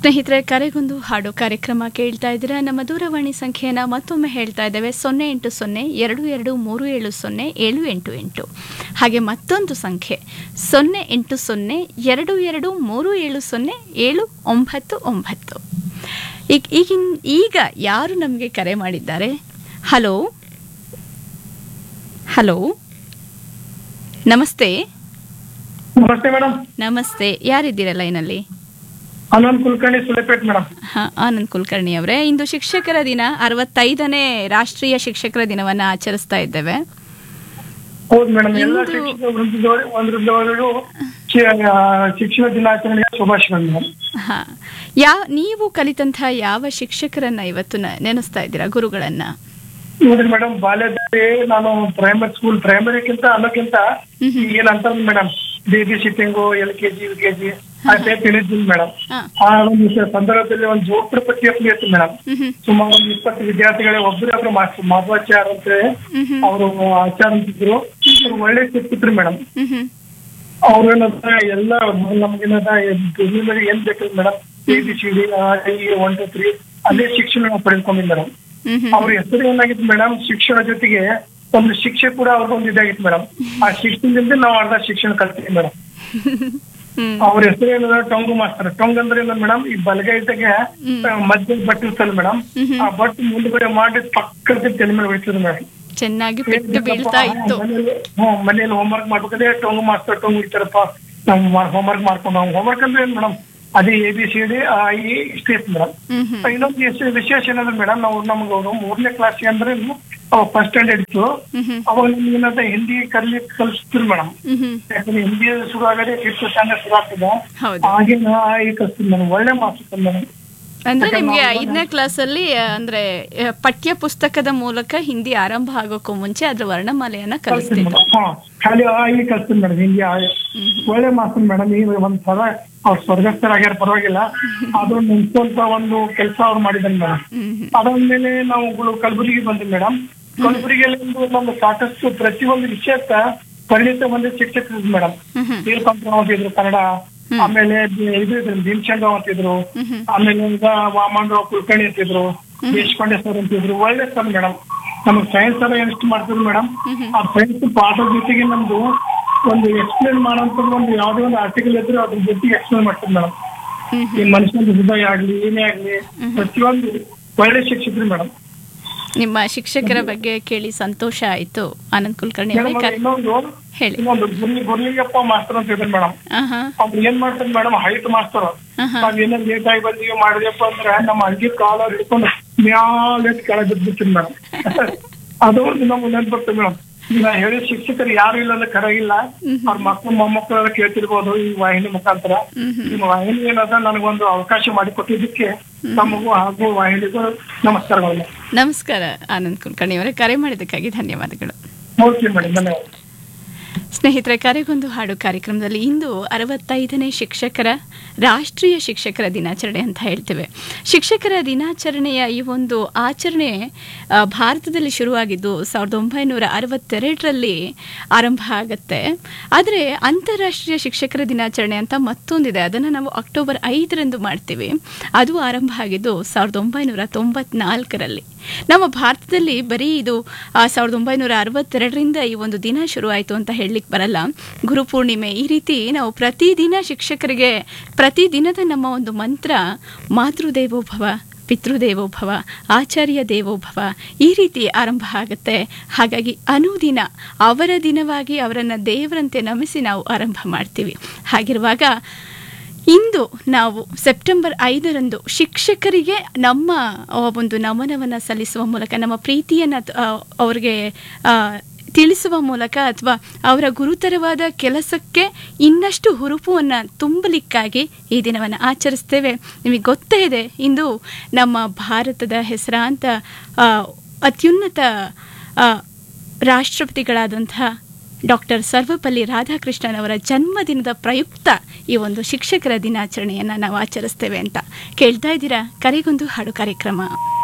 ಸ್ನೇಹಿತರೆ ಕರೆಗೊಂದು ಹಾಡು ಕಾರ್ಯಕ್ರಮ ಕೇಳ್ತಾ ಇದ್ದೀರಾ ನಮ್ಮ ದೂರವಾಣಿ ಸಂಖ್ಯೆಯನ್ನು ಮತ್ತೊಮ್ಮೆ ಹೇಳ್ತಾ ಇದ್ದೇವೆ ಸೊನ್ನೆ ಎಂಟು ಸೊನ್ನೆ ಎರಡು ಎರಡು ಮೂರು ಏಳು ಸೊನ್ನೆ ಏಳು ಎಂಟು ಎಂಟು ಹಾಗೆ ಮತ್ತೊಂದು ಸಂಖ್ಯೆ ಸೊನ್ನೆ ಎಂಟು ಸೊನ್ನೆ ಎರಡು ಎರಡು ಮೂರು ಏಳು ಸೊನ್ನೆ ಏಳು ಒಂಬತ್ತು ಒಂಬತ್ತು ಈಗ ಈಗಿನ ಈಗ ಯಾರು ನಮಗೆ ಕರೆ ಮಾಡಿದ್ದಾರೆ ಹಲೋ ಹಲೋ ನಮಸ್ತೆ ನಮಸ್ತೆ ಮೇಡಮ್ ನಮಸ್ತೆ ಯಾರಿದ್ದೀರಾ ಲೈನಲ್ಲಿ ಆನಂದ್ ಕುಲಕರ್ಣಿ ಸುಳೆಪೇಟ್ ಮೇಡಮ್ ಹಾ ಆನಂದ್ ಕುಲಕರ್ಣಿ ಅವರೇ ಇಂದು ಶಿಕ್ಷಕರ ದಿನ ಅರವತ್ತೈದನೇ ರಾಷ್ಟ್ರೀಯ ಶಿಕ್ಷಕರ ದಿನವನ್ನ ಆಚರಿಸ್ತಾ ಇದ್ದೇವೆ ಹೌದು ಮೇಡಮ್ ಎಲ್ಲ ಇಂದು- ಶಿಕ್ಷಕ ವೃಂದದವರು ವೃಂದದವರಿಗೂ ಶಿ- ಆ, ಶಿಕ್ಷಣ ದಿನಾಚರಣೆಯ ಶುಭಾಶಯಗಳು ಮೇಡಮ್ ಹಾ ಯಾವ ನೀವು ಕಲಿತಂತಹ ಯಾವ ಶಿಕ್ಷಕರನ್ನ ಇವತ್ತು ನ- ನೆನೆಸ್ತಾ ಇದ್ದೀರಾ ಗುರುಗಳನ್ನ ನೋಡ್ರಿ ಮೇಡಮ್ ಬಾಲ್ಯದಲ್ಲಿ ನಾನು ಪ್ರೈಮರಿ ಸ್ಕೂಲ್ ಪ್ರೈಮರಿಗಿಂತ ಅನ್ನೋಕ್ಕಿಂತ ಏನ್ ಅಂತ madam baby sitting L K G U K G ಅಷ್ಟೇ ತಿಳಿದಿಲ್ಲ ಮೇಡಮ್ ಹಾ ಆ ಒಂದು ಸ- ಸಂದರ್ಭದಲ್ಲಿ ಒಂದು ಜೋಪಡಿ ಪಟ್ಟಿ ಇತ್ತು ಮೇಡಮ್ ಹ್ಮ್ ಹ್ಮ್ ಸುಮಾರು ಒಂದು ಇಪ್ಪತ್ತು ವಿದ್ಯಾರ್ಥಿಗಳೇ ಒಬ್ಬರೊಬ್ರು ಮಾಸ್ಟರ್ ಮಾಧವಾಚಾರ್ಯ ಅಂತ ಹೇಳಿ ಹ್ಮ್ ಹ್ಮ್ ಅವರು ಆಚಾರ ಅಂತಿದ್ರು ಅವ್ರು ಒಳ್ಳೆ ಸಿಕ್ತಿದ್ರು ಮೇಡಮ್ ಹ್ಮ್ ಹ್ಮ್ ಅವ್ರು ಏನಂತ ಎಲ್ಲ ನಮ್ಗೇನದ ದುನಿಯಾದಲ್ಲಿ ಏನ್ ಬೇಕು madam A B C D one two three ಅದೇ ಶಿಕ್ಷಣ ನಾವು ಪಡೆದುಕೊಂಡಿದ್ದು ಮೇಡಮ್ ಹ್ಮ್ ಹ್ಮ್ ಅವ್ರ ಹೆಸರು ಏನಾಗಿತ್ತು ಮೇಡಮ್ ಶಿಕ್ಷಣ ಜೊತೆಗೆ ಒಂದು ಶಿಕ್ಷೆ ಕೂಡ ಅವ್ರಿಗೊಂದು ಇದಾಗಿತ್ತು ಮೇಡಮ್ ಆ ಶಿಕ್ಷಣದಿಂದ ನಾವು ಅರ್ಧ ಶಿಕ್ಷಣ ಕಲ್ತೀವಿ ಮೇಡಮ್ ಹ್ಮ್ ಅವ್ರ ಹೆಸರು ಏನದ ಟೊಂಗು ಮಾಸ್ಟರ್ ಟೊಂಗ್ ಅಂದ್ರೆ ಏನು ಮೇಡಮ್ ಈ ಬಲಗೈದಾಗೆ ಮಧ್ಯ ಬಟ್ ಇರ್ತಲ್ಲ ಮೇಡಮ್ ಆ ಬಟ್ ಮುಂದ್ಗಡೆ ಮಾಡಿ ಪಕ್ಕದ ತಲೆ ಮೇಲೆ ಹೊಡಿತದೆ ಮೇಡಮ್ ಚೆನ್ನಾಗಿ ಪೆಟ್ಟು ಬೀಳ್ತಾ ಇತ್ತು ಹ್ಮ್ ಮನೇಲಿ ಹೋಮ್ವರ್ಕ್ ಮಾಡ್ಬೇಕಾದ್ರೆ ಟೊಂಗ್ ಮಾಸ್ಟರ್ ಟೊಂಗ್ ಇಡ್ತಾರಪ್ಪ ನಾವು ಹೋಮ್ವರ್ಕ್ ಮಾಡ್ಕೊಂಡು ನಾವು ಹೋಮ್ವರ್ಕ್ ಅಂದ್ರೆ ಏನ್ ಮೇಡಮ್ ಅದೇ ಎ ಬಿ ಸಿ ಡಿ ಈ ಇಷ್ಟೇ ಇತ್ತು ಮೇಡಮ್ ಹ್ಮ್ ಹ್ಮ್ ಇನ್ನೊಂದು ಎಷ್ಟು ವಿಶೇಷ ಏನಂದ್ರೆ ಮೇಡಮ್ ನಾವು ನಮ್ಗೆ ಅವರು ಮೂರನೇ ಕ್ಲಾಸ್ ಅಂದ್ರೆ ಫಸ್ಟ್ ಸ್ಟ್ಯಾಂಡರ್ಡ್ ಇತ್ತು ಹ್ಮ್ ಹ್ಮ್ ಅವಾಗ ನಮ್ಗೆ ಏನಂತ ಹಿಂದಿ ಕಲಿ ಕಲಿಸ್ತಿರು ಮೇಡಮ್ ಹ್ಮ್ ಹ್ಮ್ ಯಾಕಂದ್ರೆ ಹಿಂದಿ ಶುರು ಆಗದೆ ಫಿಫ್ತ್ ಸ್ಟ್ಯಾಂಡರ್ಡ್ ಶುರು ಆಗ್ತದೆ ಹೌದು ಹಾಗೆ ನಾ ಈ ಕಲಿಸ್ತೀನಿ ಮೇಡಮ್ ಒಳ್ಳೆ ಮಾಸ್ಟರ್ ಮೇಡಮ್ ಅಂದ್ರೆ ಯಾಕಂದ್ರೆ ನಿಮ್ಗೆ ನಾವು- ಐದನೇ ಕ್ಲಾಸಲ್ಲಿ ಅಂದ್ರೆ ಆ, ಪಠ್ಯ ಪುಸ್ತಕದ ಮೂಲಕ ಹಿಂದಿ ಆರಂಭ ಆಗೋಕ್ಕೂ ಮುಂಚೆ ಅದ್ರ ವರ್ಣಮಾಲೆಯನ್ನ ಕಲಿಸ್ತೀನಿ ಕಲಿಸ್ತಿದ್ರು ಮೇಡಮ್ ಹಾ ಖಾಲಿ ಆ ಈ ಕಲಿಸ್ತೀನಿ ಮೇಡಮ್ ಹಿಂದಿ ಆ ಈ. ಒಳ್ಳೆ ಮಾಸ್ಟರ್ ಮೇಡಮ್ ಈ ಒಂದ್ ಸಲ ಅವ್ರು ಸ್ವರ್ಗಸ್ಥರಾಗ್ಯಾರ ಪರವಾಗಿಲ್ಲ ಅದು ನೆನ್ಸ್ಕೊಂತ ಒಂದು ಕೆಲಸ ಅವ್ರು ಮಾಡಿದಾರೆ ಮೇಡಮ್ ಹ್ಮ್ ಹ್ಮ್ ಅದಾದ್ಮೇಲೆ ನಾವು ಗಳು- ಕಲಬುರಗಿ ಬಂದ್ವಿ ಮೇಡಮ್ ಕಲಬುರಗಿಯಲ್ಲಿ ಒಂದು ನಮ್ಮ ಸಾಕಷ್ಟು ಪ್ರತಿಯೊಂದು ವಿಷಯಕ್ಕ ಪರಿಣಿತ ಒಂದು ಶಿಕ್ಷಕರು ಮೇಡಮ್ ಹ್ಮ್ ಹ್ಮ್ ನೀಲಕಂಠರಾವ್ ಅಂತಿದ್ರು ಕನ್ನಡ ಆಮೇಲೆ ಬಿ- ಇದು ಇದ್ರು ಭೀಮಚಂದ್ರ ಅಂತಿದ್ರು ಹ್ಮ್ ಹ್ಮ್ ಆಮೇಲೆ ಈಗ ವಾಮನರಾವ್ ಕುಲಕರ್ಣಿ ಅಂತಿದ್ರು ದೇಶಪಾಂಡೆ ಸರ್ ಅಂತಿದ್ರು ಒಳ್ಳೆ ಸರ್ ಮೇಡಮ್ ನಮಗೆ ಸೈನ್ಸ್ ಎಲ್ಲ ಎಷ್ಟು ಮಾಡ್ತಿದ್ರು ಮೇಡಮ್ ಆ ಸೈನ್ಸ್ ಪಾಠದ ಜೊತೆಗೆ ನಮ್ದು ಒಂದು ಎಕ್ಸ್ಪ್ಲೇನ್ ಮಾಡೋಂಥ ಒಂದು ಯಾವುದೇ ಒಂದು ಆರ್ಟಿಕಲ್ ಇದ್ರೆ ಅದ್ರ ಜೊತೆಗೆ ಎಕ್ಸ್ಪ್ಲೇನ್ ಮಾಡ್ತಾರೆ ಮೇಡಮ್ ಹ್ಮ್ ಈ ಮನುಷ್ಯನ ಹೃದಯ ಆಗ್ಲಿ ಏನೇ ಆಗ್ಲಿ ಪ್ರತಿಯೊಂದು ಒಳ್ಳೆ ಶಿಕ್ಷಕರು ಮೇಡಮ್ ನಿಮ್ಮ ಶಿಕ್ಷಕರ ಬಗ್ಗೆ ಕೇಳಿ ಸಂತೋಷ ಆಯ್ತು ಆನಂದ್ ಕುಲಕರ್ಣಿ ಅವರೇ ಮೇಡಮ್ ಕರ್- ಇನ್ನೊಂದು ಹೇಳಿ ಇನ್ನೊಂದು ಗುರ್ಲಿ ಗುರ್ಲಿಂಗಪ್ಪ ಮಾಸ್ತರ್ ಅಂತ ಇದ್ದಾರೆ ಮೇಡಮ್ ಆಹಾ ಅವ್ರು ಏನ್ ಮಾಡ್ತಾರೆ ಮೇಡಮ್ ಹೈಟ್ ಮಾಸ್ತರ್ ಆಹಾ ನಾವ್ ಏನೋ ಲೇಟ್ ಆಗಿ ಬಂದೀವಿ ಮಾಡಿದ್ಯಪ್ಪ ಅಂದ್ರೆ ನಮ್ಮ ಅಡ್ಗೆ ಕಾಲ ಹಿಡ್ಕೊಂಡು ಮ್ಯಾಲೆ ಕೆಳಗೆ ಬಿದ್ಬಿಡ್ತೀನಿ ಮೇಡಮ್ ಅದು ಒಂದು ನಮ್ಗೆ ನೆನ್ಪು ಬರ್ತದೆ ಮೇಡಮ್ ನಾ ಹೇಳಿ ಶಿಕ್ಷಕರು ಯಾರು ಇಲ್ಲ ಅಂದ್ರೆ ಕರೆಗಿಲ್ಲ ಅವ್ರ ಮಕ್ಕಳು ಮೊಮ್ಮಕ್ಕಳೆಲ್ಲ ಕೇಳ್ತಿರ್ಬೋದು ಈ ವಾಹಿನಿ ಮುಖಾಂತರ ಈ ವಾಹಿನಿ ಏನದ ನನಗೊಂದು ಅವಕಾಶ ಮಾಡಿಕೊಟ್ಟಿದ್ದಕ್ಕೆ ತಮಗೂ ಹಾಗೂ ವಾಹಿನಿಗೂ ನಮಸ್ಕಾರಗಳು ನಮಸ್ಕಾರ ಆನಂದ್ ಕುಲಕರ್ಣಿ ಅವರೇ ಕರೆ ಮಾಡಿದ್ದಕ್ಕಾಗಿ ಧನ್ಯವಾದಗಳು ಓಕೆ ಮೇಡಮ್ ಧನ್ಯವಾದ ಸ್ನೇಹಿತರೆ ಕರೆಗೊಂದು ಹಾಡು ಕಾರ್ಯಕ್ರಮದಲ್ಲಿ ಇಂದು ಅರವತ್ತೈದನೇ ಶಿಕ್ಷಕರ ರಾಷ್ಟ್ರೀಯ ಶಿಕ್ಷಕರ ದಿನಾಚರಣೆ ಅಂತ ಹೇಳ್ತೇವೆ ಶಿಕ್ಷಕರ ದಿನಾಚರಣೆಯ ಈ ಒಂದು ಆಚರಣೆ ಆ, ಭಾರತದಲ್ಲಿ ಶುರುವಾಗಿದ್ದು ಸಾವಿರದ ಒಂಬೈನೂರ ಅರವತ್ತೆರಡರಲ್ಲಿ ಆರಂಭ ಆಗುತ್ತೆ ಆದರೆ ಅಂತಾರಾಷ್ಟ್ರೀಯ ಶಿಕ್ಷಕರ ದಿನಾಚರಣೆ ಅಂತ ಮತ್ತೊಂದಿದೆ ಅದನ್ನು ನಾವು ಅಕ್ಟೋಬರ್ ಐದರಂದು ಮಾಡ್ತೀವಿ ಅದು ಆರಂಭ ಆಗಿದ್ದು ಸಾವಿರದ ಒಂಬೈನೂರ ತೊಂಬತ್ನಾಲ್ಕರಲ್ಲಿ ನಮ್ಮ ಭಾರತದಲ್ಲಿ ಬರೀ ಇದು ಆ, ಸಾವಿರದ ಒಂಬೈನೂರ ಅರವತ್ತೆರಡರಿಂದ ಈ ಒಂದು ದಿನ ಶುರುವಾಯಿತು ಅಂತ ಹೇಳಲಿಕ್ಕೆ ಬರಲ್ಲ ಗುರುಪೂರ್ಣಿಮೆ ಈ ರೀತಿ ನಾವು ಪ್ರತಿದಿನ ಶಿಕ್ಷಕರಿಗೆ ಪ್ರತಿದಿನದ ನಮ್ಮ ಒಂದು ಮಂತ್ರ ಮಾತೃದೇವೋಭವ ಪಿತೃದೇವೋಭವ ಆಚಾರ್ಯ ದೇವೋಭವ ಈ ರೀತಿ ಆರಂಭ ಆಗುತ್ತೆ ಹಾಗಾಗಿ ಅನುದಿನ ಅವರ ದಿನವಾಗಿ ಅವರನ್ನು ದೇವರಂತೆ ನಮಿಸಿ ನಾವು ಆರಂಭ ಮಾಡ್ತೀವಿ ಹಾಗಿರುವಾಗ ಇಂದು ನಾವು ಸೆಪ್ಟೆಂಬರ್ ಐದರಂದು ಶಿಕ್ಷಕರಿಗೆ ನಮ್ಮ ಆ, ಒಂದು ನಮನವನ್ನು ಸಲ್ಲಿಸುವ ಮೂಲಕ ನಮ್ಮ ಪ್ರೀತಿಯನ್ನು ಅವರಿಗೆ ಆ, ತಿಳಿಸುವ ಮೂಲಕ ಅಥವಾ ಅವರ ಗುರುತರವಾದ ಕೆಲಸಕ್ಕೆ ಇನ್ನಷ್ಟು ಹುರುಪನ್ನು ತುಂಬಲಿಕ್ಕಾಗಿ ಈ ದಿನವನ್ನು ಆಚರಿಸ್ತೇವೆ ನಿಮಗೆ ಗೊತ್ತೇ ಇದೆ ಇಂದು ನಮ್ಮ ಭಾರತದ ಹೆಸರಾಂತ ಆ, ಅತ್ಯುನ್ನತ ಆ, ರಾಷ್ಟ್ರಪತಿಗಳಾದಂತಹ ಡಾಕ್ಟರ್ ಸರ್ವಪಲ್ಲಿ ರಾಧಾಕೃಷ್ಣನ್ ಅವರ ಜನ್ಮದಿನದ ಪ್ರಯುಕ್ತ ಈ ಒಂದು ಶಿಕ್ಷಕರ ದಿನಾಚರಣೆಯನ್ನು ನಾವು ಆಚರಿಸ್ತೇವೆ ಅಂತ ಕೇಳ್ತಾ ಇದ್ದೀರಾ ಕರೆಗೊಂದು ಹಾಡು ಕಾರ್ಯಕ್ರಮ